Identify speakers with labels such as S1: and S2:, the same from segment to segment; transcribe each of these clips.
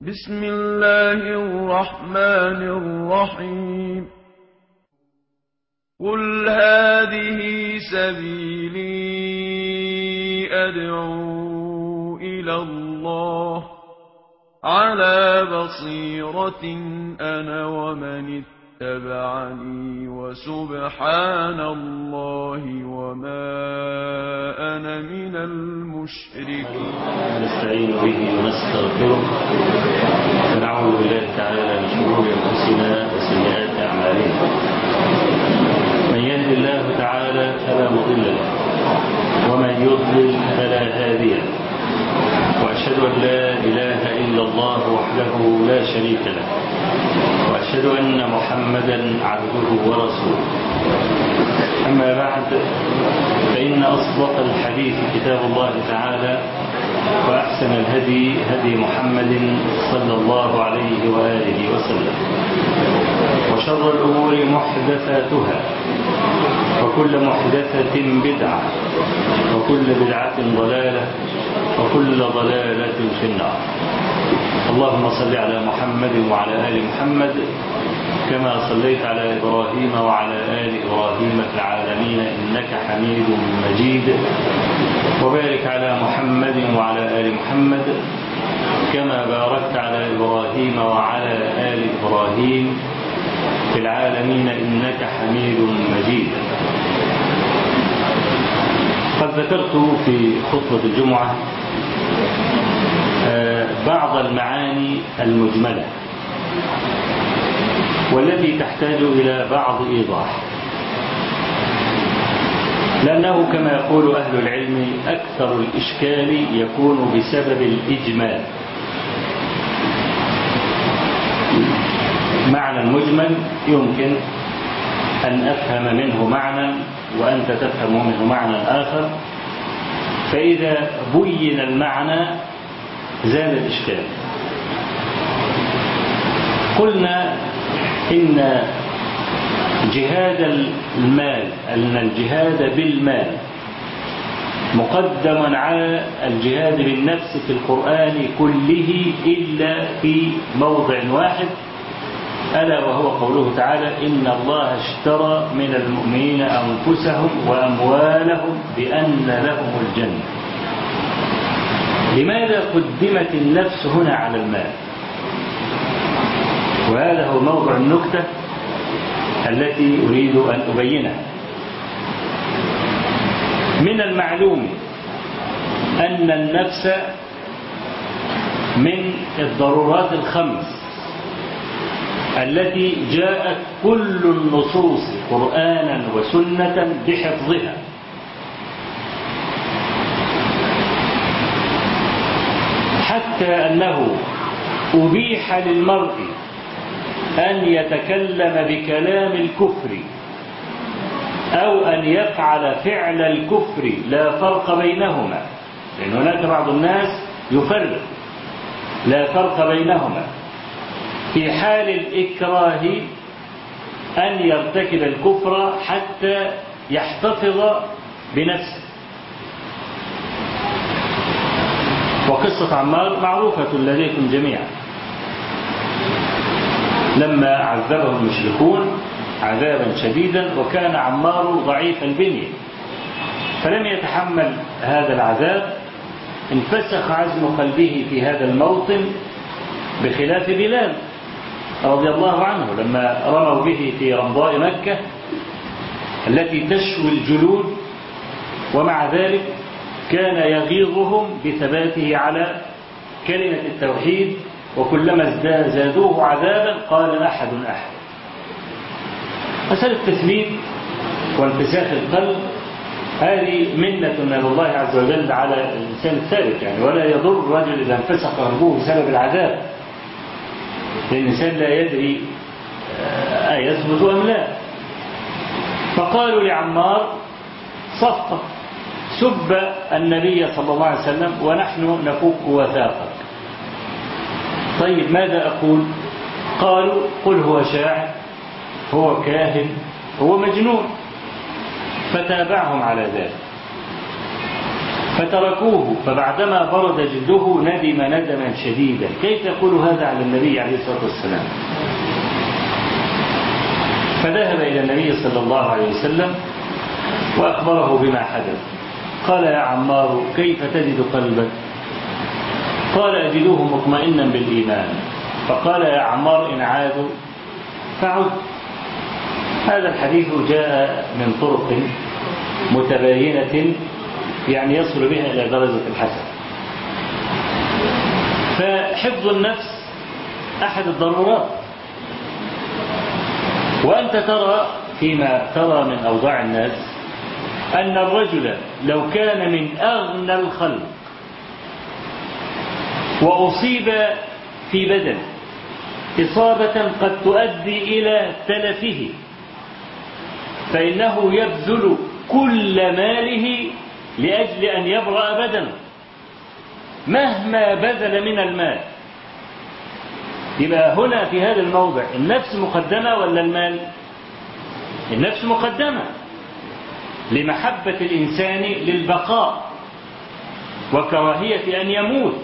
S1: بسم الله الرحمن الرحيم قل هذه سبيلي أدعو إلى الله على بصيرة أنا ومن اتبعني وسبحان الله وما أنا من المشركين
S2: نستعين به ونستغفره ونعوذ بالله تعالى من شرور انفسنا وسيئات اعمالنا من يهد الله تعالى فلا مضل له ومن يضلل فلا هادي له واشهد ان لا اله الا الله وحده لا شريك له واشهد ان محمدا عبده ورسوله اما بعد فان اصدق الحديث كتاب الله تعالى وأحسن الهدي هدي محمد صلى الله عليه وآله وسلم وشر الأمور محدثاتها وكل محدثة بدعة وكل بدعة ضلالة وكل ضلالة في النار اللهم صل على محمد وعلى آل محمد كما صليت على إبراهيم وعلى آل إبراهيم في العالمين إنك حميد مجيد وبارك على محمد وعلى آل محمد كما باركت على إبراهيم وعلى آل إبراهيم في العالمين إنك حميد مجيد قد ذكرت في خطبة الجمعة بعض المعاني المجملة والتي تحتاج إلى بعض إيضاح لأنه كما يقول أهل العلم أكثر الإشكال يكون بسبب الإجمال معنى مجمل يمكن أن أفهم منه معنى وأنت تفهم منه معنى آخر فإذا بين المعنى زال الإشكال قلنا إن جهاد المال أن الجهاد بالمال مقدم على الجهاد بالنفس في القرآن كله إلا في موضع واحد ألا وهو قوله تعالى إن الله اشترى من المؤمنين أنفسهم وأموالهم بأن لهم الجنة لماذا قدمت النفس هنا على المال وهذا هو موضع النكتة التي أريد أن أبينها من المعلوم أن النفس من الضرورات الخمس التي جاءت كل النصوص قرآنا وسنة بحفظها حتى أنه أبيح للمرء أن يتكلم بكلام الكفر أو أن يفعل فعل الكفر لا فرق بينهما لأن هناك بعض الناس يفرق لا فرق بينهما في حال الإكراه أن يرتكب الكفر حتى يحتفظ بنفسه وقصة عمار معروفة لديكم جميعا لما عذبه المشركون عذابا شديدا وكان عمار ضعيف البنية فلم يتحمل هذا العذاب انفسخ عزم قلبه في هذا الموطن بخلاف بلال رضي الله عنه لما رموا به في رمضاء مكة التي تشوي الجلود ومع ذلك كان يغيظهم بثباته على كلمة التوحيد وكلما زادوه عذابا قال أحد أحد مسألة التثبيت وانفساخ القلب هذه منة من الله عز وجل على الإنسان الثابت يعني ولا يضر الرجل إذا انفسخ قلبه بسبب العذاب الإنسان لا يدري أيثبت أم لا فقالوا لعمار صفقة سب النبي صلى الله عليه وسلم ونحن نفك وثاقك طيب ماذا أقول قالوا قل هو شاعر هو كاهن هو مجنون فتابعهم على ذلك فتركوه فبعدما برد جلده ندم ندما شديدا كيف يقول هذا على النبي عليه الصلاة والسلام فذهب إلى النبي صلى الله عليه وسلم وأخبره بما حدث قال يا عمار كيف تجد قلبك قال أجده مطمئنا بالإيمان فقال يا عمار إن عادوا فعد هذا الحديث جاء من طرق متباينة يعني يصل بها إلى درجة الحسن فحفظ النفس أحد الضرورات وأنت ترى فيما ترى من أوضاع الناس أن الرجل لو كان من أغنى الخلق وأصيب في بدن إصابة قد تؤدي إلى تلفه فإنه يبذل كل ماله لأجل أن يبرأ بدنه مهما بذل من المال يبقى هنا في هذا الموضع النفس مقدمة ولا المال النفس مقدمة لمحبة الإنسان للبقاء وكراهية أن يموت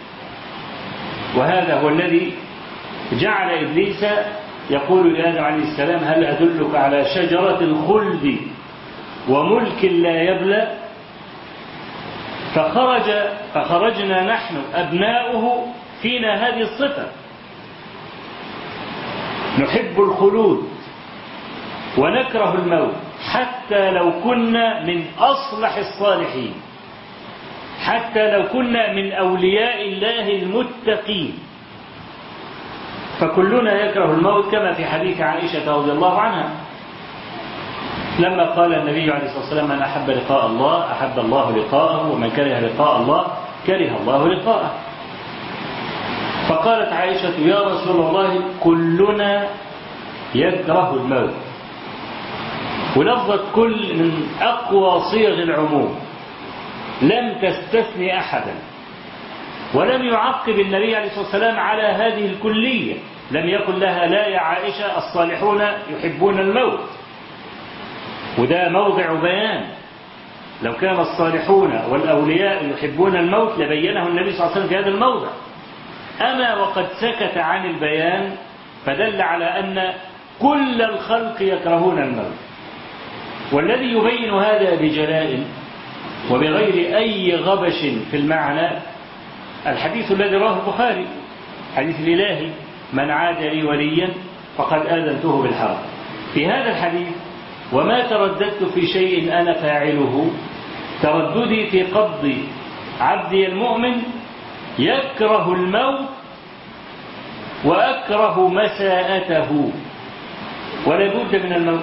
S2: وهذا هو الذي جعل إبليس يقول لآدم عليه السلام هل أدلك على شجرة الخلد وملك لا يبلى فخرج فخرجنا نحن أبناؤه فينا هذه الصفة نحب الخلود ونكره الموت حتى لو كنا من أصلح الصالحين حتى لو كنا من أولياء الله المتقين فكلنا يكره الموت كما في حديث عائشة رضي الله عنها لما قال النبي عليه الصلاة والسلام من أحب لقاء الله أحب الله لقاءه ومن كره لقاء الله كره الله لقاءه فقالت عائشة يا رسول الله كلنا يكره الموت ولفظة كل من أقوى صيغ العموم لم تستثني أحدا ولم يعقب النبي عليه الصلاة والسلام على هذه الكلية لم يقل لها لا يا عائشة الصالحون يحبون الموت وده موضع بيان لو كان الصالحون والأولياء يحبون الموت لبينه النبي صلى الله عليه وسلم في هذا الموضع أما وقد سكت عن البيان فدل على أن كل الخلق يكرهون الموت والذي يبين هذا بجلاء وبغير أي غبش في المعنى الحديث الذي رواه البخاري حديث الإلهي من عاد لي وليا فقد آذنته بالحرب في هذا الحديث وما ترددت في شيء أنا فاعله ترددي في قبض عبدي المؤمن يكره الموت وأكره مساءته ولا بد من الموت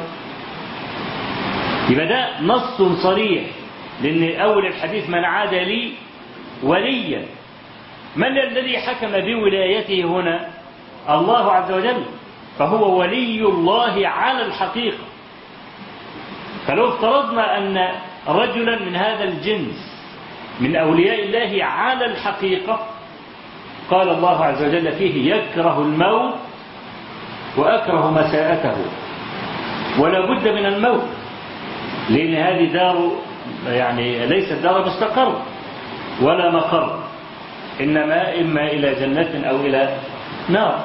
S2: يبقى ده نص صريح لأن أول الحديث من عاد لي وليا من الذي حكم بولايته هنا الله عز وجل فهو ولي الله على الحقيقة فلو افترضنا أن رجلا من هذا الجنس من أولياء الله على الحقيقة قال الله عز وجل فيه يكره الموت وأكره مساءته ولا بد من الموت لأن هذه دار يعني ليست دار مستقر ولا مقر إنما إما إلى جنة أو إلى نار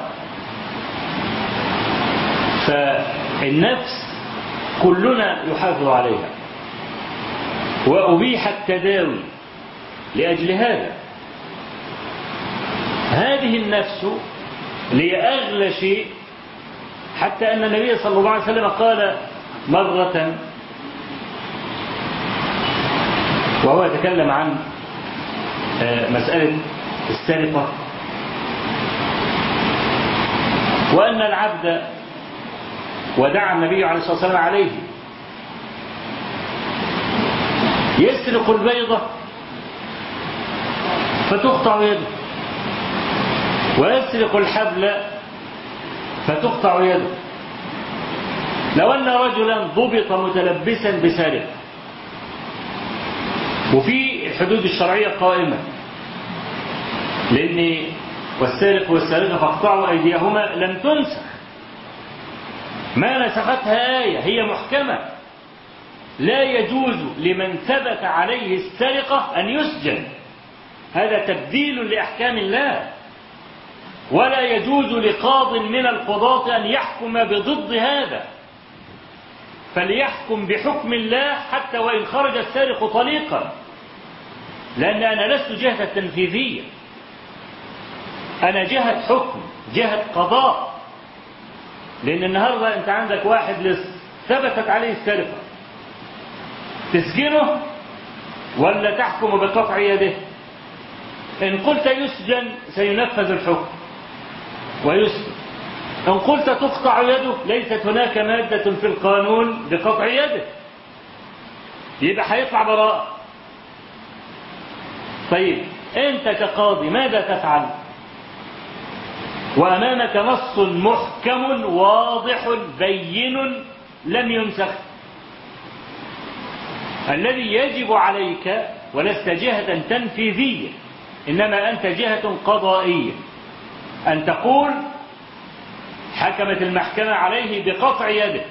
S2: فالنفس كلنا يحافظ عليها وأبيح التداوي لأجل هذا هذه النفس هي أغلى شيء حتى أن النبي صلى الله عليه وسلم قال مرة وهو يتكلم عن مسألة السرقة وأن العبد ودعا النبي عليه الصلاة والسلام عليه يسرق البيضة فتقطع يده ويسرق الحبل فتقطع يده لو أن رجلا ضبط متلبسا بسرقة وفي الحدود الشرعية قائمة لأن والسارق والسارقة فاقطعوا أيديهما لم تنسخ ما نسختها آية هي محكمة لا يجوز لمن ثبت عليه السرقة أن يسجن هذا تبديل لأحكام الله ولا يجوز لقاض من القضاة أن يحكم بضد هذا فليحكم بحكم الله حتى وإن خرج السارق طليقا لأن أنا لست جهة تنفيذية أنا جهة حكم جهة قضاء لأن النهاردة أنت عندك واحد لص ثبتت عليه السرقة تسجنه ولا تحكم بقطع يده إن قلت يسجن سينفذ الحكم ويسجن إن قلت تقطع يده ليست هناك مادة في القانون بقطع يده يبقى هيطلع براءة طيب أنت كقاضي ماذا تفعل وأمامك نص محكم واضح بين لم ينسخ الذي يجب عليك ولست جهة تنفيذية إنما أنت جهة قضائية أن تقول حكمت المحكمة عليه بقطع يده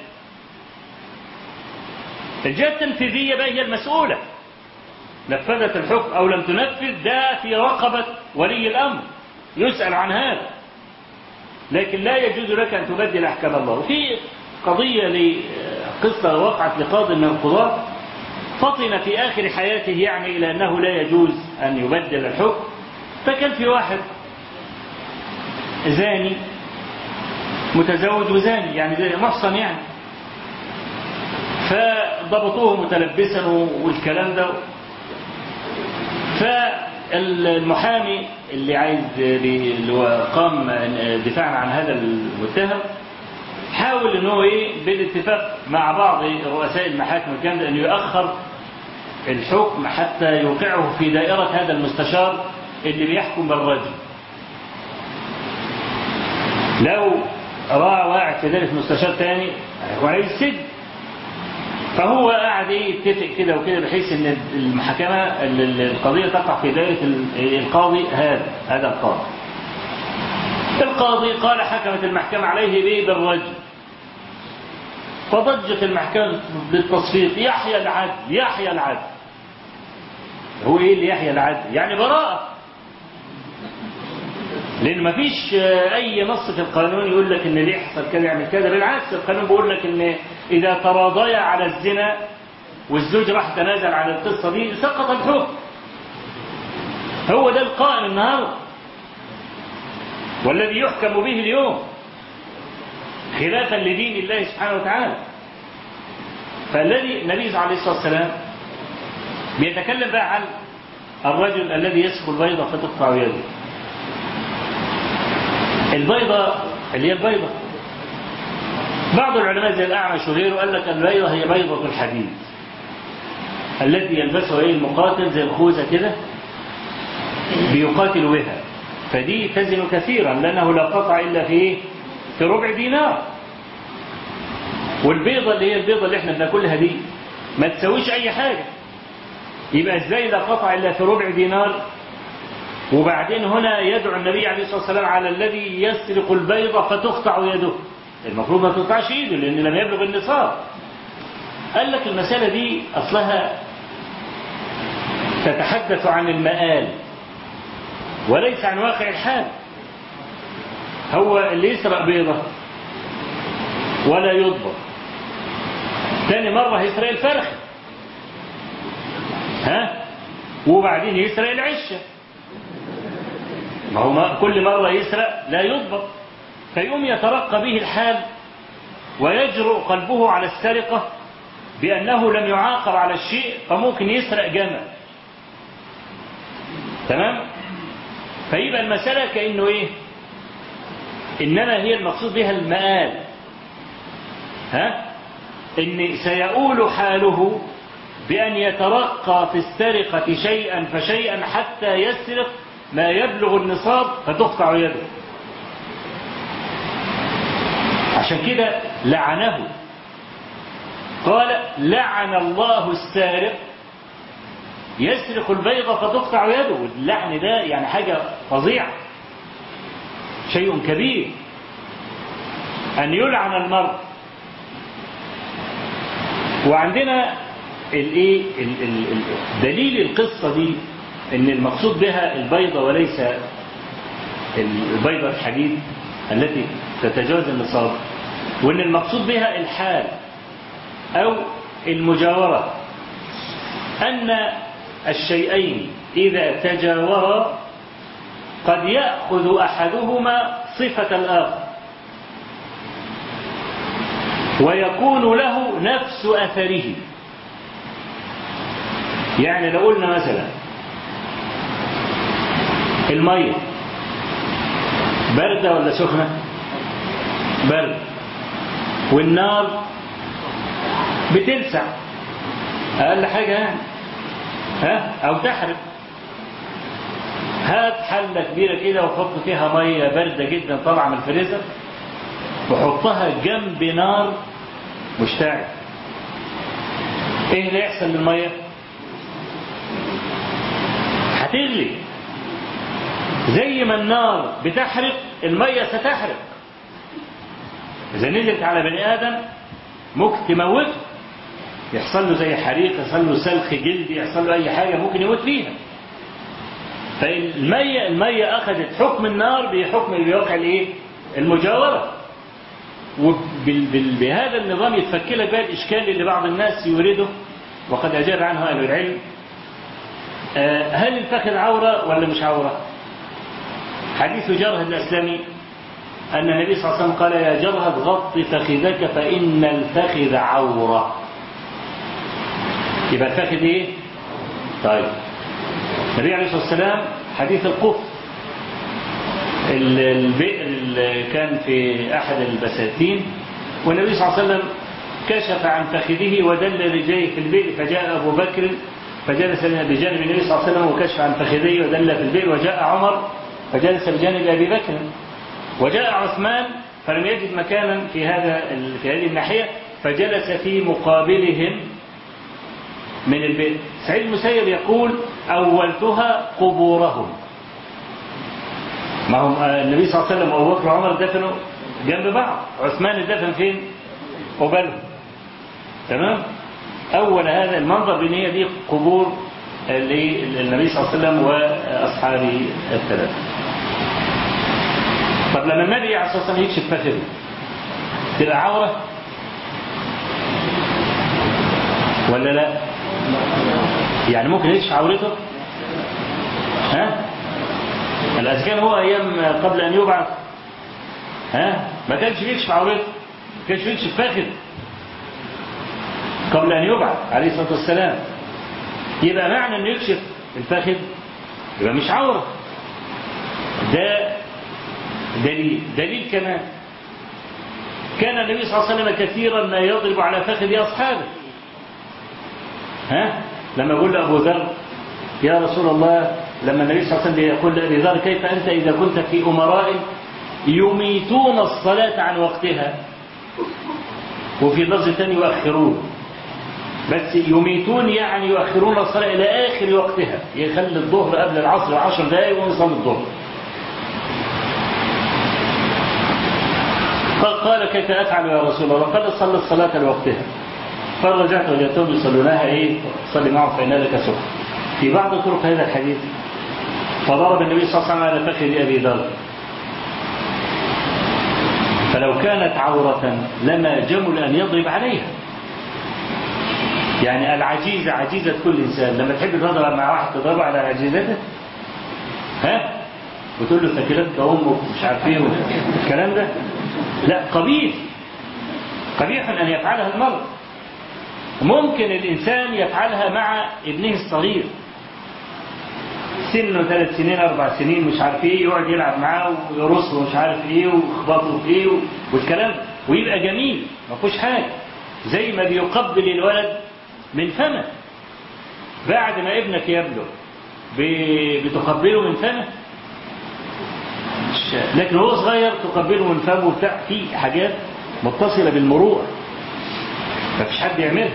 S2: الجهة التنفيذية بقى هي المسؤولة نفذت الحكم أو لم تنفذ ده في رقبة ولي الأمر يسأل عن هذا لكن لا يجوز لك أن تبدل أحكام الله وفي قضية لقصة وقعت لقاضي من القضاة فطن في آخر حياته يعني إلى أنه لا يجوز أن يبدل الحكم فكان في واحد زاني متزوج وزاني يعني زي محصن يعني فضبطوه متلبسا والكلام ده فالمحامي اللي عايز اللي هو قام دفاعا عن هذا المتهم حاول ان هو ايه بالاتفاق مع بعض رؤساء المحاكم والكلام ده انه يؤخر الحكم حتى يوقعه في دائرة هذا المستشار اللي بيحكم بالرجل لو راى واحد في ذلك مستشار تاني هيكون عليه السجن فهو قاعد يتفق كده وكده بحيث ان المحكمة القضية تقع في دائرة القاضي هذا هذا القاضي القاضي قال حكمت المحكمة عليه به بالرجل فضجت المحكمة بالتصفيق يحيى العدل يحيى العدل هو ايه اللي يحيى العدل يعني براءة لان ما فيش اي نص في القانون يقول لك ان اللي يحصل كذا يعمل كذا بالعكس القانون بيقول لك ان اذا تراضيا على الزنا والزوج راح تنازل عن القصة دي سقط الحكم هو ده القائم النهارده والذي يحكم به اليوم خلافا لدين الله سبحانه وتعالى فالذي النبي عليه الصلاة والسلام بيتكلم بقى عن الرجل الذي يسفك البيضة فتقطع يده البيضة اللي هي البيضة بعض العلماء زي الأعمش وغيره قال لك البيضة هي بيضة الحديد التي يلبسها ايه المقاتل زي الخوذة كده بيقاتل بها فدي تزن كثيرا لأنه لا قطع إلا في في ربع دينار والبيضة اللي هي البيضة اللي احنا بناكلها دي ما تسويش أي حاجة يبقى ازاي لا قطع إلا في ربع دينار وبعدين هنا يدعو النبي عليه الصلاة والسلام على الذي يسرق البيضة فتقطع يده المفروض ما تقطعش ايده لأن لم يبلغ النصاب قال لك المسألة دي أصلها تتحدث عن المآل وليس عن واقع الحال هو اللي يسرق بيضة ولا يضبط تاني مرة يسرق الفرخ ها وبعدين يسرق العشة ما هو ما كل مرة يسرق لا يضبط فيقوم يترقى به الحال ويجرؤ قلبه على السرقة بأنه لم يعاقب على الشيء فممكن يسرق جمل تمام فيبقى المسألة كأنه إيه إنما هي المقصود بها المآل ها إن سيؤول حاله بأن يترقى في السرقة شيئا فشيئا حتى يسرق ما يبلغ النصاب فتقطع يده عشان كده لعنه قال لعن الله السارق يسرق البيضة فتقطع يده واللعن ده يعني حاجة فظيعة شيء كبير أن يلعن المرء وعندنا الايه ال- ال- ال- دليل القصة دي ان المقصود بها البيضة وليس البيضة الحديد التي تتجاوز النصاب وان المقصود بها الحال او المجاورة ان الشيئين اذا تجاورا قد يأخذ احدهما صفة الاخر ويكون له نفس اثره يعني لو قلنا مثلا المية باردة ولا سخنة برد والنار بتلسع أقل حاجة يعني ها أو تحرق هات حلة كبيرة كده وحط فيها مية باردة جدا طالعة من الفريزر وحطها جنب نار مشتعل ايه اللي يحصل للمية هتغلي زي ما النار بتحرق المية ستحرق إذا نزلت على بني آدم ممكن تموته يحصل له زي حريق يحصل له سلخ جلدي يحصل له أي حاجة ممكن يموت فيها فالمية المية أخذت حكم النار بحكم بواقع الإيه؟ المجاورة وبهذا النظام يتفك لك بقى الإشكال اللي بعض الناس يورده وقد أجاب عنه أهل العلم آه، هل الفخذ عورة ولا مش عورة حديث جره الأسلمي أن النبي صلى الله عليه وسلم قال يا جرهد غط فخذك فإن الفخذ عورة يبقى الفخذ إيه؟ طيب النبي عليه الصلاة والسلام حديث القف ال- البئر اللي كان في أحد البساتين والنبي صلى الله عليه وسلم كشف عن فخذه ودل رجليه في البئر فجاء أبو بكر فجلس بجانب النبي صلى الله عليه وسلم وكشف عن فخذه ودل في البئر وجاء عمر فجلس بجانب أبي بكر وجاء عثمان فلم يجد مكانا في هذا في هذه الناحية فجلس في مقابلهم من البئر سعيد المسيب يقول أولتها قبورهم ما هم النبي صلى الله عليه وسلم وابو بكر وعمر دفنوا جنب بعض عثمان دفن فين قبلهم تمام أول هذا المنظر بأن هي دي قبور للنبي صلى الله عليه وسلم وأصحابه الثلاثة طب لما النبي عليه الصلاة والسلام يكشف فخذه تبقى عورة ولا لا يعني ممكن يكشف عورته ها الأذى كان هو أيام قبل أن يبعث ها ما كانش بيكشف عورته ما كانش بيكشف فخذ قبل أن يبعث عليه الصلاة والسلام يبقى معنى أنه يكشف الفخذ يبقى مش عورة ده دليل دليل كمان كان النبي صلى الله عليه وسلم كثيرا ما يضرب على فخذ أصحابه ها لما يقول لأبو ذر يا رسول الله لما النبي صلى الله عليه وسلم يقول لأبي ذر كيف أنت إذا كنت في أمراء يميتون الصلاة عن وقتها وفي لفظ ثاني يؤخرون بس يميتون يعني يؤخرون الصلاة إلى آخر وقتها يخلي الظهر قبل العصر عشر دقائق ويصلي الظهر قال كيف أفعل يا رسول الله قال صلى الصلاة لوقتها فرجعت وجدتهم يصلونها إيه صلي معهم فإن لك سكر في بعض طرق هذا الحديث فضرب النبي صلى الله عليه وسلم على فخذ أبي ذر فلو كانت عورة لما جمل أن يضرب عليها يعني العجيزة عجيزة كل إنسان لما تحب تضرب مع واحد تضرب على عجيزته ها وتقول له ثكلتك أمك مش عارف ايه الكلام ده لا قبيح قبيح أن يفعلها المرء ممكن الإنسان يفعلها مع ابنه الصغير سنه ثلاث سنين أربع سنين مش عارف إيه يقعد يلعب معاه ويرص له مش عارف إيه ويخبطه في إيه والكلام ويبقى جميل ما فيهوش حاجة زي ما بيقبل الولد من فمه بعد ما ابنك يبلغ بتقبله من فمه لكن هو صغير تقبله من فمه وبتاع في حاجات متصلة بالمروءة ما فيش حد يعملها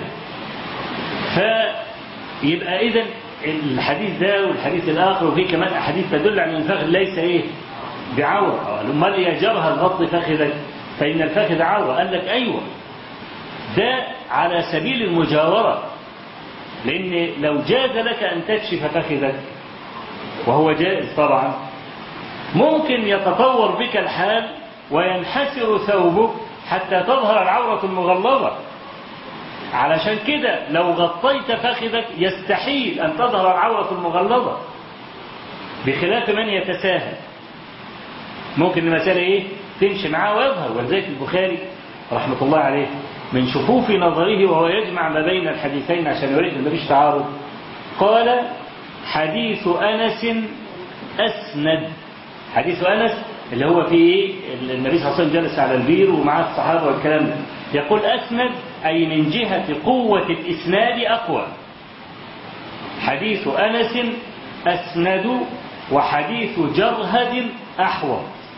S2: فيبقى إذا الحديث ده والحديث الآخر وفي كمان أحاديث تدل على أن الفخذ ليس إيه بعورة أمال يا جرها الغط فخذك فإن الفخذ عورة قال لك أيوة ده على سبيل المجاورة لأن لو جاز لك أن تكشف فخذك وهو جائز طبعا ممكن يتطور بك الحال وينحسر ثوبك حتى تظهر العورة المغلظة علشان كده لو غطيت فخذك يستحيل أن تظهر العورة المغلظة بخلاف من يتساهل ممكن المسألة إيه تمشي معاه ويظهر ولذلك البخاري رحمة الله عليه من شفوف نظره وهو يجمع ما بين الحديثين عشان يوريك ما فيش تعارض قال حديث أنس أسند حديث أنس اللي هو فيه إيه النبي صلى الله عليه وسلم جلس على البير ومعه الصحابة والكلام ده يقول أسند أي من جهة قوة الإسناد أقوى حديث أنس أسند وحديث جرهد أحوط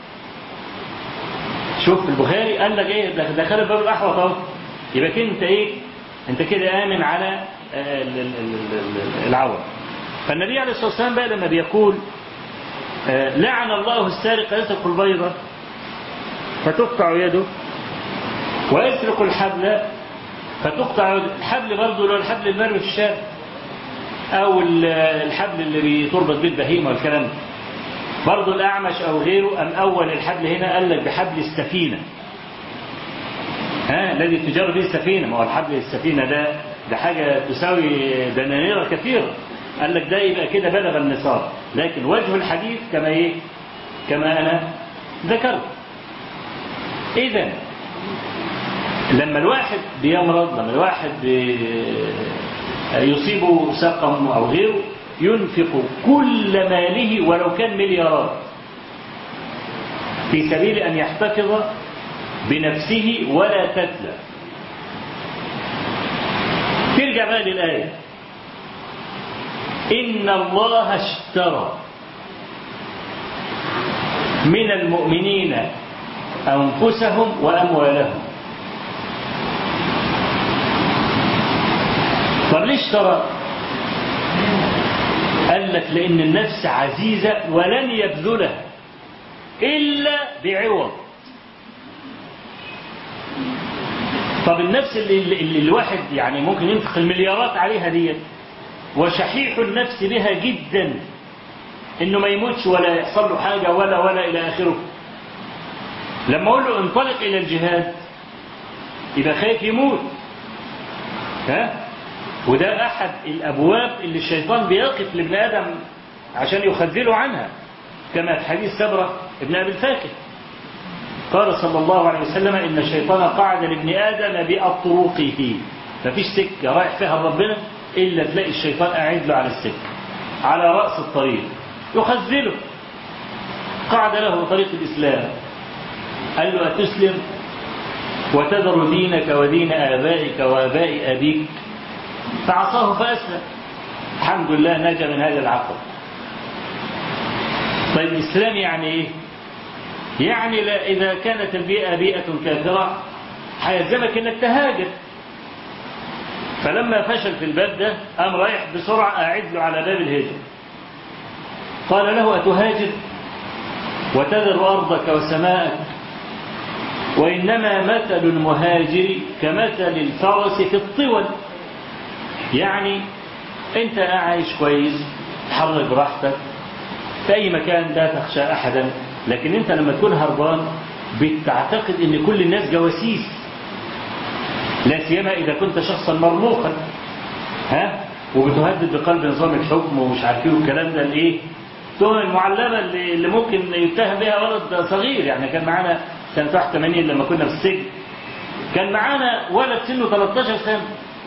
S2: شوف البخاري قال لك ايه ده دخل الباب الاحوط اهو يبقى انت ايه انت كده امن على العور فالنبي عليه الصلاه والسلام بقى لما بيقول لعن الله السارق يسرق البيضة فتقطع يده ويسرق الحبل فتقطع يده الحبل برضه لو الحبل المرمي في الشارع او الحبل اللي بيتربط بيه البهيمه والكلام ده برضه الأعمش أو غيره أم أول الحبل هنا قال لك بحبل السفينة ها الذي تجر به السفينة ما هو الحبل السفينة ده ده حاجة تساوي دنانير كثيرة قال لك ده يبقى كده بلغ النصاب لكن وجه الحديث كما ايه كما أنا ذكرت إذا لما الواحد بيمرض لما الواحد بي يصيبه سقم أو غيره ينفق كل ماله ولو كان مليارات في سبيل أن يحتفظ بنفسه ولا تتلى ترجع بقى للآية إن الله اشترى من المؤمنين أنفسهم وأموالهم طب ليه اشترى قال لك لأن النفس عزيزة ولن يبذلها إلا بعوض طب النفس اللي, اللي الواحد يعني ممكن ينفق المليارات عليها ديت وشحيح النفس بها جدا انه ما يموتش ولا يحصل له حاجة ولا ولا الى اخره لما اقول له انطلق الى الجهاد يبقى خايف يموت ها وده احد الابواب اللي الشيطان بيقف لابن ادم عشان يخذله عنها كما في حديث سبرة ابن ابي الفاكه قال صلى الله عليه وسلم ان الشيطان قعد لابن ادم باطرقه مفيش سكه رايح فيها ربنا الا تلاقي الشيطان قاعد له على السكه على راس الطريق يخذله قعد له طريق الاسلام قال له اتسلم وتذر دينك ودين ابائك واباء ابيك فعصاه فأسلم الحمد لله نجا من هذا العقل طيب الإسلام يعني إيه يعني لا إذا كانت البيئة بيئة كافرة هيلزمك إنك تهاجر فلما فشل في الباب ده قام رايح بسرعة قاعد له على باب الهجرة قال له أتهاجر وتذر أرضك وسماءك وإنما مثل المهاجر كمثل الفرس في الطول يعني انت عايش كويس تحرك براحتك في اي مكان لا تخشى احدا لكن انت لما تكون هربان بتعتقد ان كل الناس جواسيس لا سيما اذا كنت شخصا مرموقا ها وبتهدد بقلب نظام الحكم ومش عارف ايه والكلام ده الايه التهم المعلمه اللي, اللي ممكن يتهم بها ولد صغير يعني كان معانا سنه 81 لما كنا في السجن كان معانا ولد سنه 13 سنه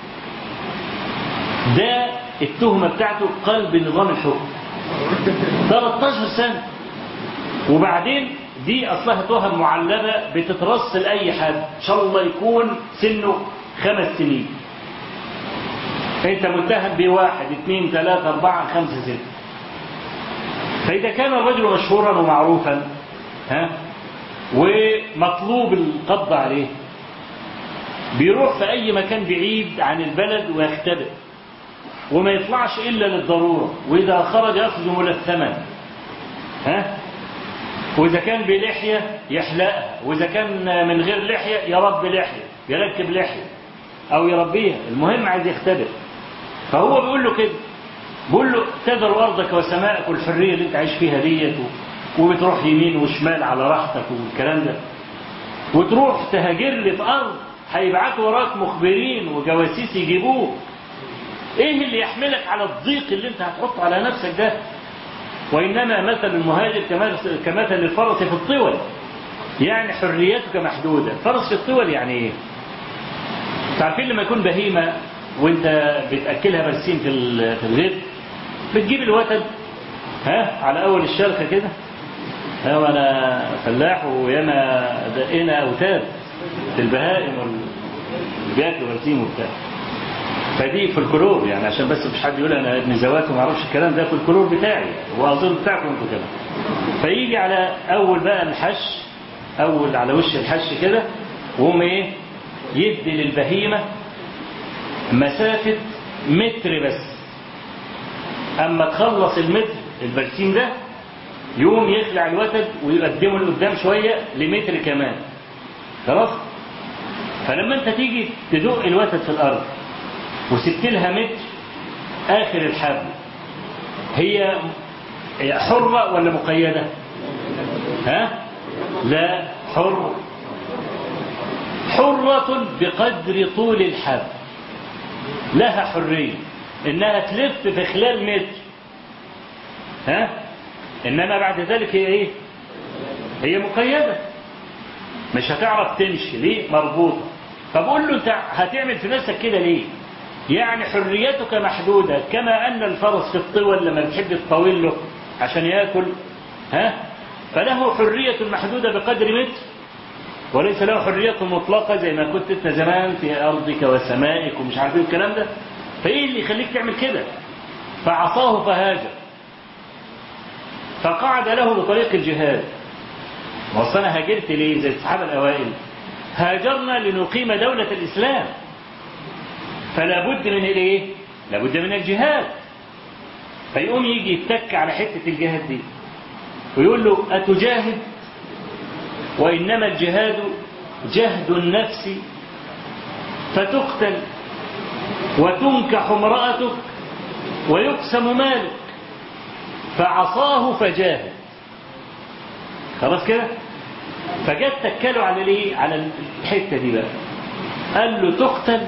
S2: ده التهمة بتاعته قلب نظام الحكم 13 سنة وبعدين دي أصلها تهم معلبة بتترص لأي حد إن شاء الله يكون سنه خمس سنين أنت متهم بواحد اثنين ثلاثة أربعة خمسة ستة فإذا كان الرجل مشهورا ومعروفا ها ومطلوب القبض عليه بيروح في أي مكان بعيد عن البلد ويختبئ وما يطلعش إلا للضرورة وإذا خرج يخرج ملثما ها وإذا كان بلحية يحلقها وإذا كان من غير لحية يربي لحية يركب لحية أو يربيها المهم عايز يختبر فهو بيقول له كده بيقول له تذر ارضك وسماءك والحريه اللي انت عايش فيها ديت وبتروح يمين وشمال على راحتك والكلام ده وتروح تهاجر لي في ارض هيبعتوا وراك مخبرين وجواسيس يجيبوه ايه اللي يحملك على الضيق اللي انت هتحطه على نفسك ده وانما مثل المهاجر كمثل الفرس في الطول يعني حريتك محدوده فرس في الطول يعني ايه تعرفين لما يكون بهيمه وانت بتاكلها برسيم في في الغيط بتجيب الوتد ها على اول الشركه كده ها وانا فلاح وياما دقينا اوتاد في البهائم وال... بياكلوا برسيم وبتاع فدي فولكلور يعني عشان بس مش حد يقول انا ابن زوات وما اعرفش الكلام ده فولكلور بتاعي واظن بتاعكم انتوا كده فيجي على اول بقى الحش اول على وش الحش كده وهم ايه يدي للبهيمه مسافه متر بس اما تخلص المتر البرسيم ده يقوم يخلع الوتد ويقدمه لقدام شويه لمتر كمان خلاص فلما انت تيجي تدق الوتد في الارض وسبت لها متر آخر الحبل هي حرة ولا مقيدة ها لا حرة حرة بقدر طول الحبل لها حرية انها تلف في خلال متر ها انما بعد ذلك هي ايه هي مقيدة مش هتعرف تمشي ليه مربوطة فبقول له انت هتعمل في نفسك كده ليه يعني حريتك محدودة كما أن الفرس في الطول لما بتحب تطول له عشان يأكل ها فله حرية محدودة بقدر متر وليس له حرية مطلقة زي ما كنت انت زمان في أرضك وسمائك ومش عارف ايه الكلام ده فايه اللي يخليك تعمل كده فعصاه فهاجر فقعد له بطريق الجهاد وأصل أنا هاجرت ليه زي الصحابة الأوائل هاجرنا لنقيم دولة الإسلام فلا بد من الايه لا بد من الجهاد فيقوم يجي يتك على حتة الجهاد دي ويقول له أتجاهد وإنما الجهاد جهد النفس فتقتل وتنكح امرأتك ويقسم مالك فعصاه فجاهد خلاص كده فجت تكلوا على الايه على الحته دي بقى قال له تقتل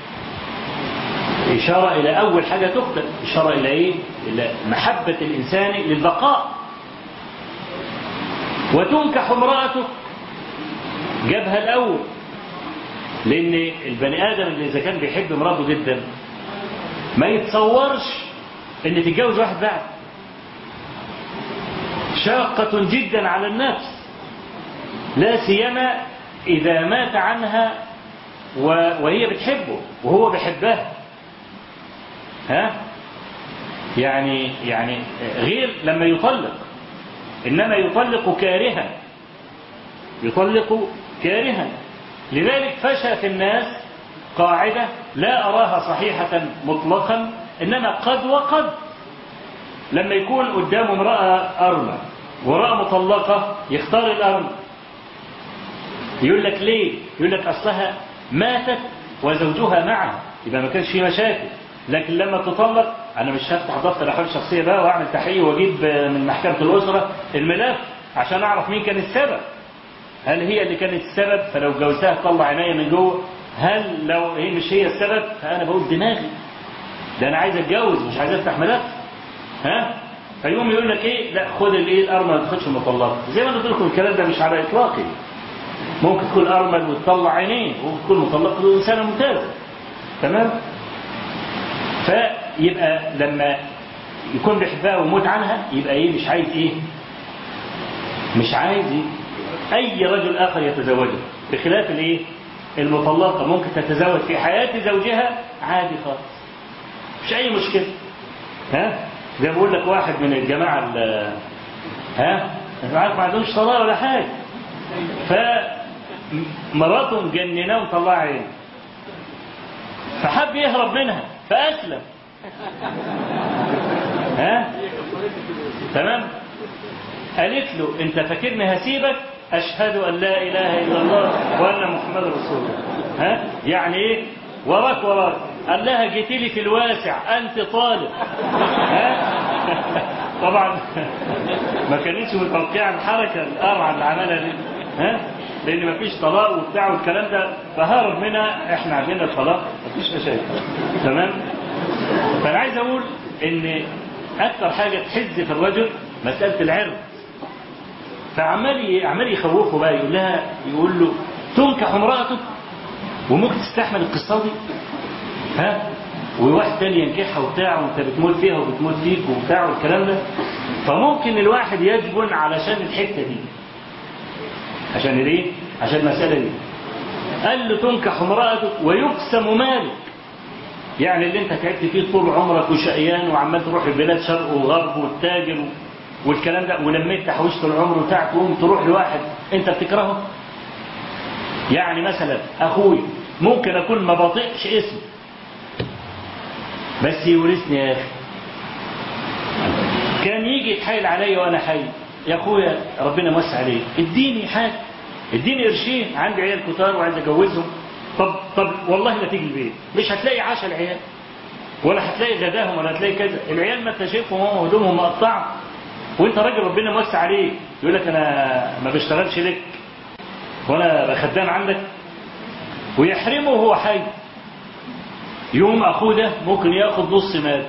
S2: إشارة إلى أول حاجة تقتل إشارة إلى إيه؟ إلى محبة الإنسان للبقاء وتنكح امرأته جابها الأول لأن البني آدم اللي إذا كان بيحب امرأته جدا ما يتصورش إن تتجوز واحد بعد شاقة جدا على النفس لا سيما إذا مات عنها وهي بتحبه وهو بيحبها ها يعني يعني غير لما يطلق انما يطلق كارها يطلق كارها لذلك فشى في الناس قاعده لا اراها صحيحه مطلقا انما قد وقد لما يكون قدامه امراه ارمى وامراه مطلقه يختار الارمى يقول لك ليه يقول لك اصلها ماتت وزوجها معها يبقى ما كانش في مشاكل لكن لما تطلق انا مش هفتح دفتر احوال شخصيه بقى واعمل تحقيق واجيب من محكمه الاسره الملف عشان اعرف مين كان السبب هل هي اللي كانت السبب فلو جوزتها تطلع عينيا من جوه هل لو هي مش هي السبب فانا بقول دماغي ده انا عايز اتجوز مش عايز افتح ملف ها فيقوم يقول لك ايه لا خد الايه الارمل ما تاخدش المطلقه زي ما قلت لكم الكلام ده مش على اطلاقه ممكن تكون ارمل وتطلع عينيه وممكن تكون مطلقه انسانه ممتازه تمام فيبقى لما يكون بيحبها ويموت عنها يبقى ايه مش عايز ايه مش عايز إيه؟ اي رجل اخر يتزوجها بخلاف الايه المطلقه ممكن تتزوج في حياه زوجها عادي خالص مش اي مشكله ها زي ما بقول لك واحد من الجماعه ها انت عارف ما عندهمش صلاه ولا حاجه فمراته مجنناه ومطلعه عينه فحب يهرب منها فأسلم ها تمام قالت له انت فاكرني هسيبك اشهد ان لا اله الا الله وان محمد رسول الله ها يعني ايه وراك وراك قال لها جيت لي في الواسع انت طالب ها طبعا ما كانتش متوقعه الحركه القرعه اللي عملها دي ها لان ما فيش طلاق وبتاع والكلام ده فهرب منها احنا عندنا الطلاق ما فيش مشاكل تمام فانا عايز اقول ان اكتر حاجه تحز في الرجل مساله العرض فعمال عمال يخوفه بقى يقول لها يقول له تنكح امرأتك وممكن تستحمل القصة دي ها وواحد تاني ينكحها وبتاع وانت بتموت فيها وبتموت فيك وبتاع والكلام ده فممكن الواحد يجبن علشان الحتة دي عشان ليه؟ عشان المسألة دي قال له تنكح امرأتك ويقسم مالك يعني اللي انت تعبت فيه طول عمرك وشقيان وعمال تروح البلاد شرق وغرب والتاجر والكلام ده ولميت تحويشة العمر بتاعك تقوم تروح لواحد انت بتكرهه يعني مثلا اخوي ممكن اكون ما بطيقش اسمه بس يورثني يا اخي كان يجي يتحايل عليا وانا حي يا اخويا ربنا موسع عليك اديني حاجه اديني قرشين عندي عيال كتار وعايز اجوزهم طب طب والله لا تيجي البيت مش هتلاقي عشاء العيال ولا هتلاقي غداهم ولا هتلاقي كذا العيال ما انت شايفهم هم هدومهم مقطعه وانت راجل ربنا موسع عليك يقول لك انا ما بشتغلش لك وانا خدام عندك ويحرمه وهو حي يوم اخوه ده ممكن ياخد نص مال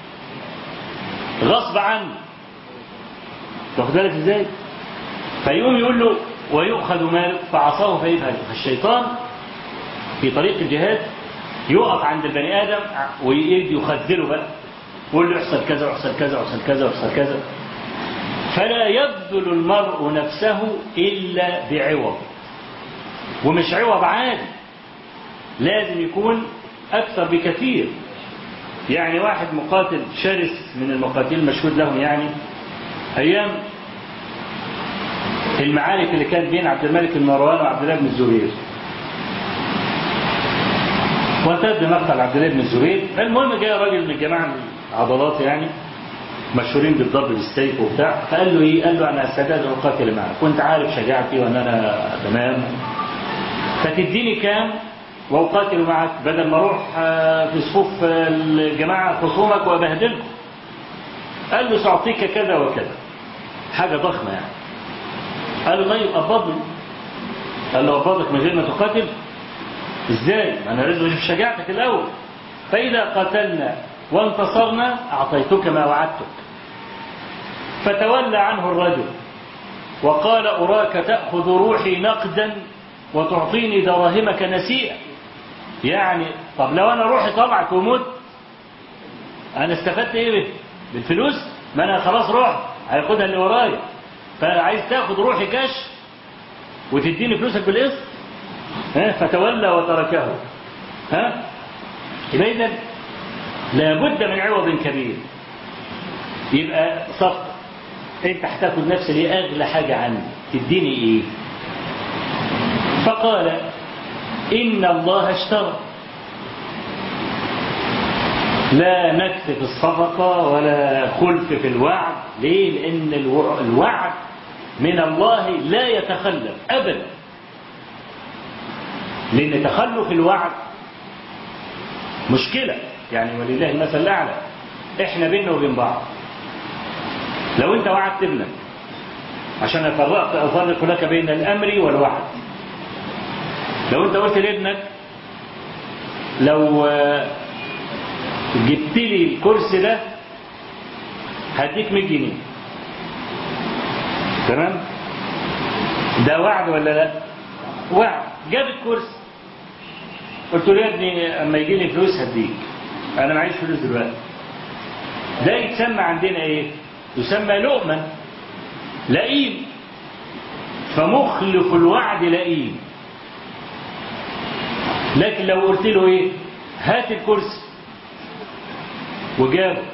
S2: غصب عنه واخد بالك ازاي فيقوم يقول له ويؤخذ مالك فعصاه فيفعل فالشيطان في طريق الجهاد يقف عند البني ادم ويجي يخذله بقى يقول له يحصل كذا ويحصل كذا ويحصل كذا ويحصل كذا فلا يبذل المرء نفسه الا بعوض ومش عوض عادي لازم يكون اكثر بكثير يعني واحد مقاتل شرس من المقاتلين المشهود لهم يعني ايام المعارك اللي كانت بين عبد الملك بن مروان وعبد الله بن الزبير وانتهت بمقتل عبد الله بن الزبير المهم جاء راجل من الجماعه العضلات يعني مشهورين بالضرب بالسيف وبتاع فقال له ايه؟ قال له انا استعداد اقاتل معك وانت عارف شجاعتي وان انا تمام فتديني كام واقاتل معك بدل ما اروح في صفوف الجماعه خصومك وابهدلكم قال له ساعطيك كذا وكذا حاجه ضخمه يعني قال له طيب قبضني قال له قبضك من غير ما تقاتل ازاي انا لازم اشوف شجاعتك الاول فاذا قاتلنا وانتصرنا اعطيتك ما وعدتك فتولى عنه الرجل وقال اراك تاخذ روحي نقدا وتعطيني دراهمك نسيئا يعني طب لو انا روحي طلعت ومت انا استفدت ايه بالفلوس ما انا خلاص روح هياخدها اللي ورايا فعايز تاخد روحي كاش وتديني فلوسك بالقسط ها فتولى وتركه ها يبقى اذا لابد من عوض كبير يبقى صفقه انت هتاخد نفس اللي اغلى حاجه عندي تديني ايه فقال ان الله اشترى لا نكت في الصفقة ولا خلف في الوعد ليه لأن الوعد من الله لا يتخلف أبدا لأن تخلف الوعد مشكلة يعني ولله المثل الأعلى إحنا بيننا وبين بعض لو أنت وعدت ابنك عشان أفرق أفرق لك بين الأمر والوعد لو أنت قلت لابنك لو جبت لي الكرسي ده هديك 100 جنيه تمام ده وعد ولا لا وعد جاب الكرسي قلت له يا ابني اما يجي لي فلوس هديك انا معيش فلوس دلوقتي ده يتسمى عندنا ايه يسمى لؤما لئيم فمخلف الوعد لئيم لكن لو قلت له ايه هات الكرسي وجابه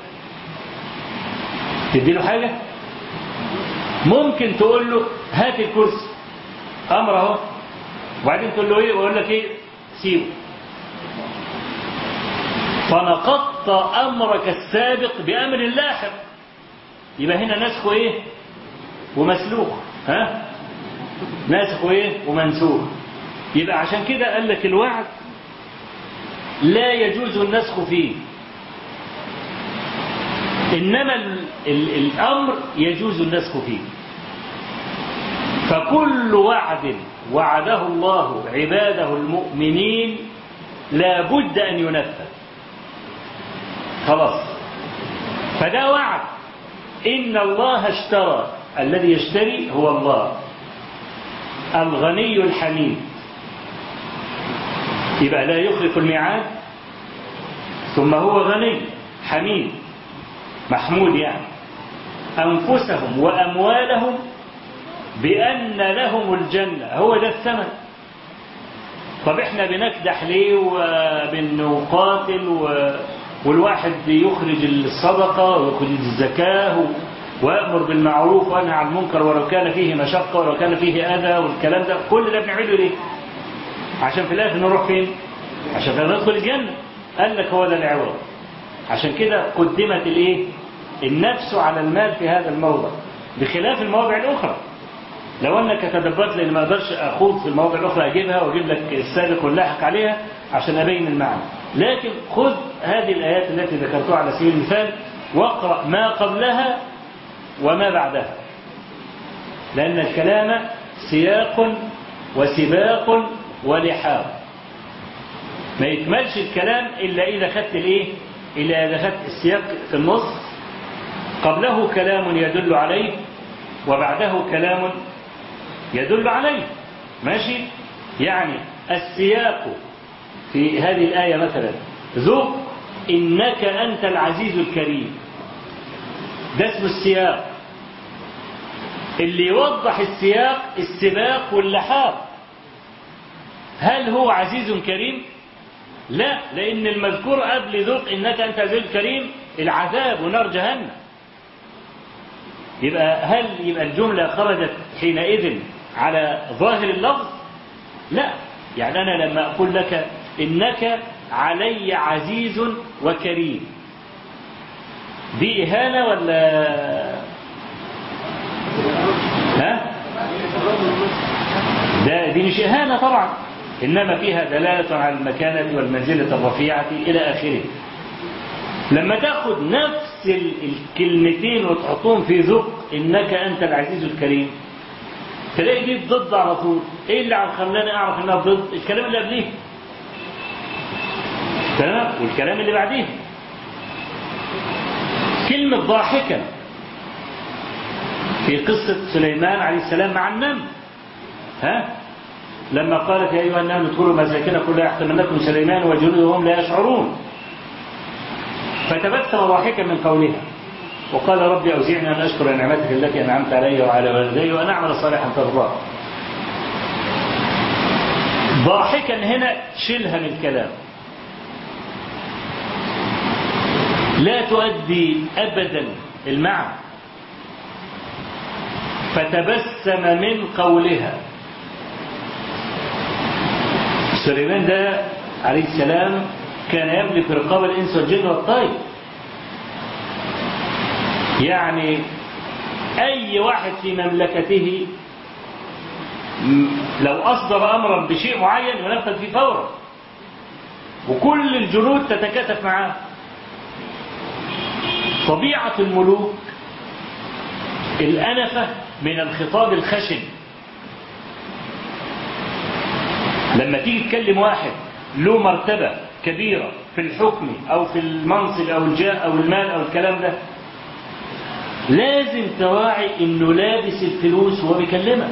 S2: تدي له حاجة ممكن تقول له هات الكرسي امر اهو وبعدين تقول له ايه ويقول لك ايه سيبه فنقضت امرك السابق بامر لاحق يبقى هنا نسخ ايه ومسلوخ ها ناسخ ايه ومنسوخ يبقى عشان كده قال لك الوعد لا يجوز النسخ فيه إنما ال ال الأمر يجوز النسخ فيه فكل وعد وعده الله عباده المؤمنين لا بد أن ينفذ خلاص فده وعد إن الله اشترى الذي يشتري هو الله الغني الحميد يبقى لا يخلف الميعاد ثم هو غني حميد محمود يعني أنفسهم وأموالهم بأن لهم الجنة هو ده الثمن طب احنا بنكدح ليه وبنقاتل و... والواحد يخرج الصدقة ويخرج الزكاة ويأمر بالمعروف وينهى عن المنكر ولو كان فيه مشقة ولو كان فيه أذى والكلام ده كل ده بنعمله ليه؟ عشان في الآخر نروح فين؟ عشان في ندخل الجنة قال لك هو ده العوض عشان كده قدمت الايه؟ النفس على المال في هذا الموضع بخلاف المواضع الأخرى لو انك تدبرت لان ما اقدرش اخوض في المواضع الاخرى اجيبها واجيب لك السابق واللاحق عليها عشان ابين المعنى لكن خذ هذه الايات التي ذكرتها على سبيل المثال واقرا ما قبلها وما بعدها لان الكلام سياق وسباق ولحاق ما يكملش الكلام الا اذا خدت الايه الا اذا خدت السياق في النص قبله كلام يدل عليه وبعده كلام يدل عليه ماشي يعني السياق في هذه الآية مثلا ذوق إنك أنت العزيز الكريم ده اسم السياق اللي يوضح السياق السباق واللحاق هل هو عزيز كريم لا لأن المذكور قبل ذوق إنك أنت العزيز الكريم العذاب ونار جهنم يبقى هل يبقى الجملة خرجت حينئذ على ظاهر اللفظ لا يعني أنا لما أقول لك إنك علي عزيز وكريم دي إهانة ولا ها ده دي مش إهانة طبعا إنما فيها دلالة على المكانة والمنزلة الرفيعة إلى آخره لما تاخد نفس الكلمتين وتحطهم في ذوق إنك أنت العزيز الكريم تلاقي دي ضد على طول ايه اللي عم خلاني اعرف انها ضد الكلام اللي قبليه تمام والكلام اللي بعديه كلمة ضاحكا في قصة سليمان عليه السلام مع النمل ها لما قالت يا أيها النمل ادخلوا مساكنكم لا يحتملنكم سليمان وجنوده وهم لا يشعرون فتبسم ضاحكا من قولها وقال ربي أوزعني أن أشكر نعمتك التي أنعمت علي وعلى والدي وأن أعمل صالحا ترضاه ضاحكا هنا شيلها من الكلام لا تؤدي أبدا المعنى فتبسم من قولها سليمان ده عليه السلام كان يملك رقاب الإنس والجن والطير يعني أي واحد في مملكته لو أصدر أمرا بشيء معين ينفذ فيه فورا وكل الجنود تتكاتف معاه طبيعة الملوك الأنفة من الخطاب الخشن لما تيجي تكلم واحد له مرتبة كبيرة في الحكم أو في المنصب أو الجاه أو المال أو الكلام ده لازم تراعي انه لابس الفلوس وهو بيكلمك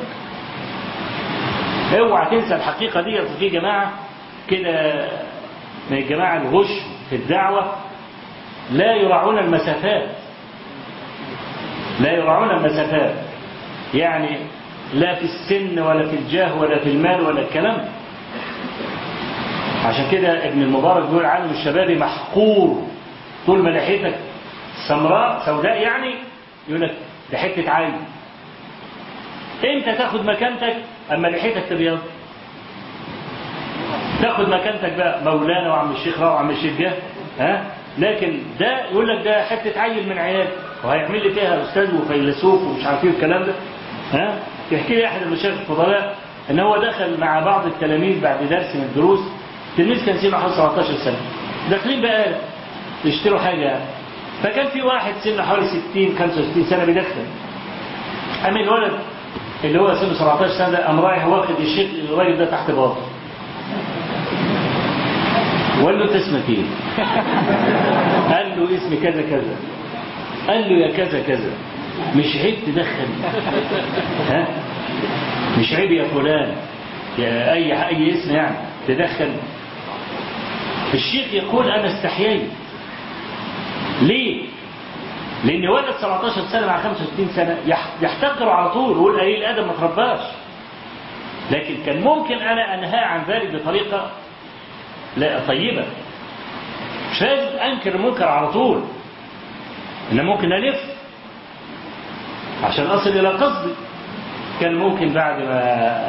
S2: اوعى تنسى الحقيقة دي في جماعة كده من الجماعة الغش في الدعوة لا يراعون المسافات لا يراعون المسافات يعني لا في السن ولا في الجاه ولا في المال ولا الكلام عشان كده ابن المبارك بيقول عالم الشباب محقور طول ما لحيتك سمراء سوداء يعني يقول لك ده حته عين انت تاخد مكانتك اما لحيتك تبيض تاخد مكانتك بقى مولانا وعم الشيخ راو وعم الشيخ جه ها لكن ده يقول لك ده حته عيل من عيال وهيعمل لي فيها استاذ وفيلسوف ومش عارف ايه الكلام ده ها يحكي لي احد المشايخ الفضلاء ان هو دخل مع بعض التلاميذ بعد درس من الدروس تلميذ كان سنه حوالي 17 سنة داخلين بقى يشتروا حاجة فكان في واحد سنه حوالي 60 65 سنة بيدخن أما الولد اللي هو سنه 17 سنة ده قام رايح واخد الشيخ الراجل ده تحت باطه وقال له انت اسمك ايه؟ قال له اسمي كذا كذا قال له يا كذا كذا مش عيب تدخن ها مش عيب يا فلان يا اي اي اسم يعني تدخن الشيخ يقول انا استحييت ليه لان ولد 17 سنه مع 65 سنه يحتقر على طول ويقول قليل الادب ما ترباش لكن كان ممكن انا انهى عن ذلك بطريقه لا طيبه مش لازم انكر المنكر على طول انا ممكن الف عشان اصل الى قصدي كان ممكن بعد ما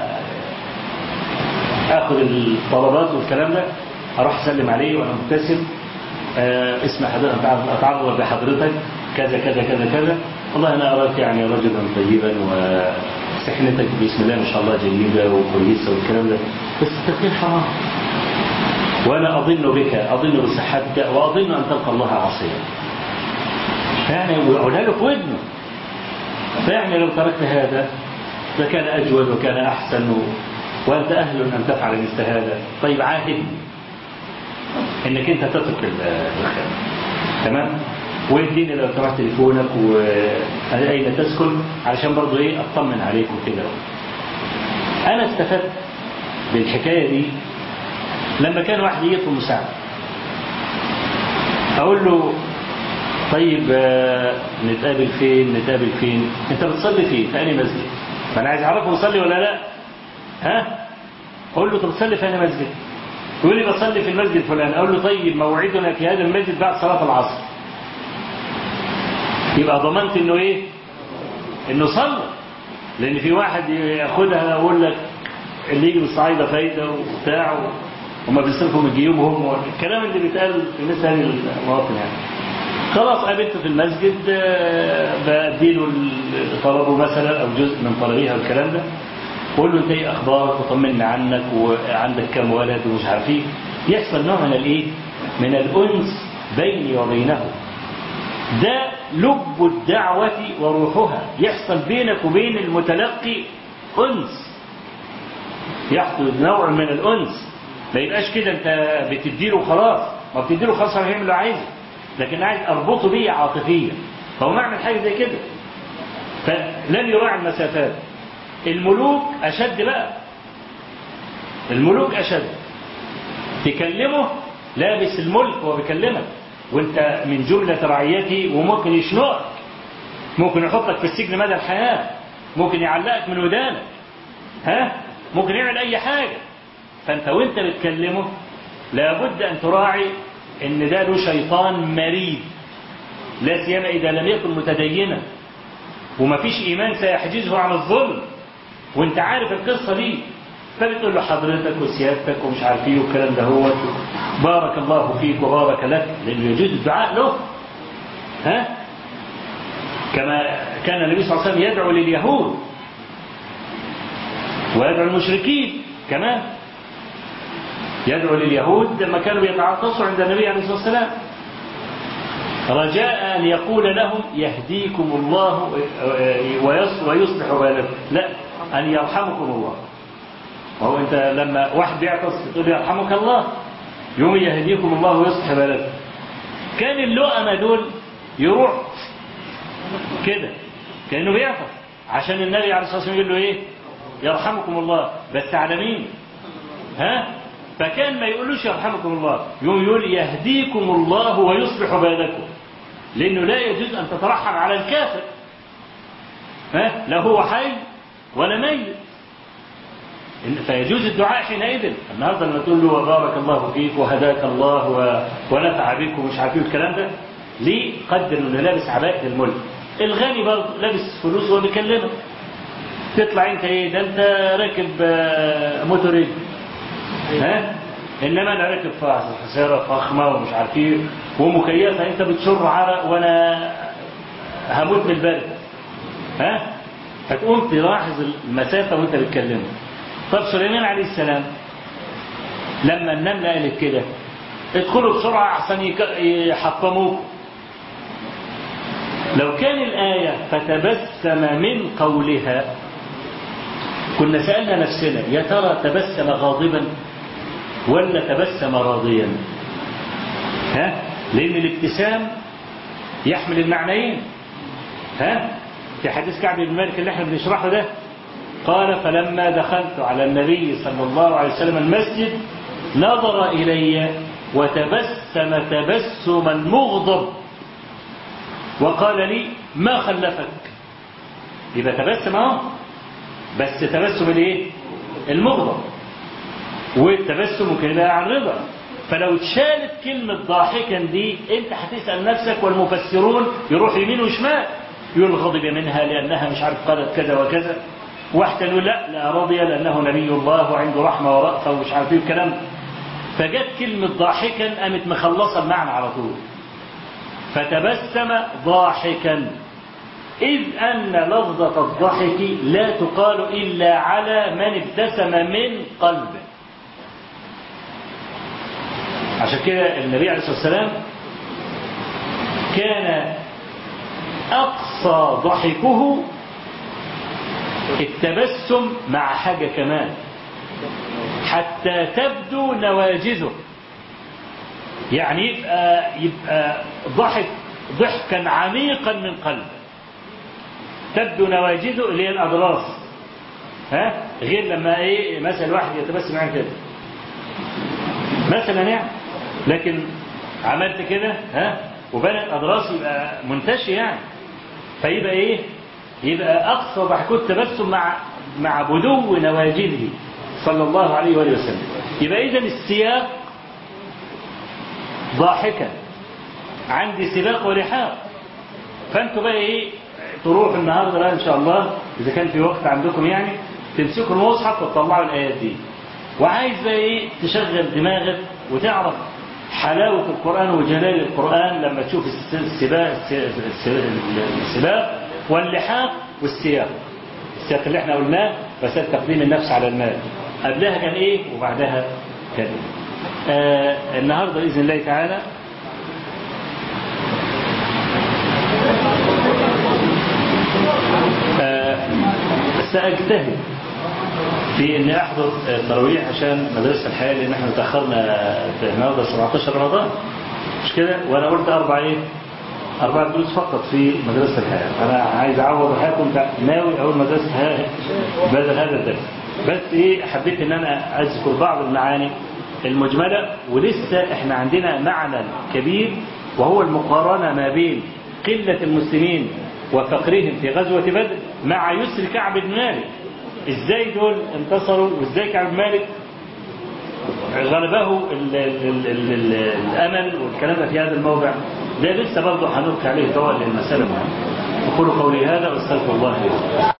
S2: اخذ الطلبات والكلام ده اروح اسلم عليه وانا مبتسم آه اسم حضرتك اتعرض بحضرتك كذا كذا كذا كذا والله انا اراك يعني رجلا طيبا وسحنتك بسم الله ما شاء الله جيده وكويسه والكلام ده بس التدخين حرام وانا اظن بك اظن بصحتك واظن ان تلقى الله عصيا يعني ويقولها له في ودنه فيعني لو تركت هذا لكان اجود وكان احسن و... وانت اهل ان تفعل مثل هذا طيب عاهدني انك انت تترك الخير تمام واديني لو سمحت تليفونك واين تسكن علشان برضه ايه اطمن عليك وكده انا استفدت بالحكايه دي لما كان واحد يطلب مساعده اقول له طيب نتقابل فين نتقابل فين انت بتصلي فين في انهي مسجد فانا عايز اعرفه بصلي ولا لا ها اقول له طب تصلي في انهي مسجد يقول لي بصلي في المسجد فلان اقول له طيب موعدنا في هذا المسجد بعد صلاه العصر يبقى ضمنت انه ايه انه صلى لان في واحد ياخدها يقول لك اللي يجي من الصعايده فايده وبتاع وما بيصرفوا من جيوبهم الكلام اللي بيتقال في مثل هذه المواطن يعني خلاص قابلته في المسجد بديله طلبه مثلا او جزء من طلبيها والكلام ده قول له انت ايه اخبارك وطمنا عنك وعندك كم ولد ومش عارف ايه يحصل نوع من الايه من الانس بيني وبينه ده لب الدعوة وروحها يحصل بينك وبين المتلقي أنس يحصل نوع من الأنس ما يبقاش كده انت بتديله خلاص ما بتديله خلاص هو هيعمل اللي عايزه لكن عايز اربطه بيه عاطفيا فهو يعمل حاجه زي كده فلم يراعي المسافات الملوك اشد بقى الملوك اشد تكلمه لابس الملك وهو بيكلمك وانت من جملة رعيته وممكن يشنقك ممكن يحطك في السجن مدى الحياة ممكن يعلقك من ودانك ها ممكن يعمل اي حاجة فانت وانت بتكلمه لابد ان تراعي ان ده له شيطان مريد لا سيما اذا لم يكن متدينا ومفيش ايمان سيحجزه عن الظلم وانت عارف القصة دي فبتقول له حضرتك وسيادتك ومش عارف ايه والكلام ده هو بارك الله فيك وبارك لك لانه يجوز الدعاء له ها كما كان النبي صلى الله عليه وسلم يدعو لليهود ويدعو المشركين كمان يدعو لليهود لما كانوا يتعاطسوا عند النبي عليه الصلاه والسلام رجاء ان يقول لهم يهديكم الله ويصلح بالكم لا ان يرحمكم الله وهو انت لما واحد بيعطس تقول يرحمك الله يوم يهديكم الله ويصلح بالكم كان اللؤمة دول يروح كده كانه بيعطس عشان النبي عليه الصلاه والسلام يقول له ايه يرحمكم الله بس على مين ها فكان ما يقولوش يرحمكم الله يوم يقول يهديكم الله ويصلح بالكم لانه لا يجوز ان تترحم على الكافر ها لا هو حي ولا ميت فيجوز الدعاء حينئذ النهارده لما تقول له وبارك الله فيك وهداك الله و... ونفع بك ومش عارف ايه الكلام ده ليه قدر انه لابس عباءة الملك الغني برضه لابس فلوس وهو بيكلمك تطلع انت ايه ده انت راكب موتوريد ها انما انا راكب سياره فخمه ومش عارف ايه ومكيفه انت بتشر عرق وانا هموت من البرد ها فتقوم تلاحظ المسافه وانت بتكلمه طب سليمان عليه السلام لما النملة قالت كده ادخلوا بسرعة أحسن يك- يحطموك لو كان الآية فتبسم من قولها كنا سألنا نفسنا يا ترى تبسم غاضبا ولا تبسم راضيا ها لأن الابتسام يحمل المعنيين ها في حديث كعب بن مالك اللي احنا بنشرحه ده قال فلما دخلت على النبي صلى الله عليه وسلم المسجد نظر إلي وتبسم تبسما مغضب وقال لي ما خلفك يبقى تبسم اهو بس تبسم الايه المغضب والتبسم ممكن يبقى عن رضا فلو اتشالت كلمة ضاحكا دي انت هتسأل نفسك والمفسرون يروح يمين وشمال يقول غضب منها لأنها مش عارف قالت كذا وكذا واحد يقول لا لا راضية لأنه نبي الله وعنده رحمة ورأفة ومش عارف ايه الكلام ده. فجت كلمة ضاحكا قامت مخلصة المعنى على طول فتبسم ضاحكا إذ أن لفظة الضحك لا تقال إلا على من ابتسم من قلبه عشان كده النبي عليه الصلاة والسلام كان أقصى ضحكه التبسم مع حاجة كمان حتى تبدو نواجذه يعني يبقى يبقى ضحك ضحكا عميقا من قلبه تبدو نواجذه اللي هي الأضراس ها غير لما ايه مثلا واحد يتبسم يعني كده مثلا يعني لكن عملت كده ها وبنت أضراس يبقى منتشي يعني فيبقى ايه يبقى أقصى ضحكه التبسم مع مع بدو نواجذه صلى الله عليه وآله وسلم يبقى إذا السياق ضاحكا عندي سباق ولحاق فانتوا بقى ايه تروحوا النهارده بقى ان شاء الله اذا كان في وقت عندكم يعني تمسكوا المصحف وتطلعوا الايات دي وعايز بقى ايه تشغل دماغك وتعرف حلاوة القرآن وجلال القرآن لما تشوف الس- السباق الس- الس- السباق واللحاق والسياق السياق اللي احنا قلناه مسألة تقديم النفس على المال قبلها كان ايه وبعدها كان ايه آه النهارده باذن الله تعالى آه ساجتهد في اني احضر التراويح عشان مدرسه الحياه لان احنا تاخرنا في النهارده 17 رمضان مش كده وانا قلت اربع ايه أربع دروس فقط في مدرسة الحياة أنا عايز أعوض الحياة كنت ناوي أقول مدرسة الحياة بدل هذا الدرس بس إيه حبيت إن أنا أذكر بعض المعاني المجملة ولسه إحنا عندنا معنى كبير وهو المقارنة ما بين قلة المسلمين وفقرهم في غزوة بدر مع يسر كعب بن مالك إزاي دول انتصروا وإزاي كعب بن مالك غلبه ال ال ال ال الأمل والكلام ده في هذا الموضع ده لسه برضه هنرجع عليه طوال للمسألة أقول قولي هذا واستغفر الله لي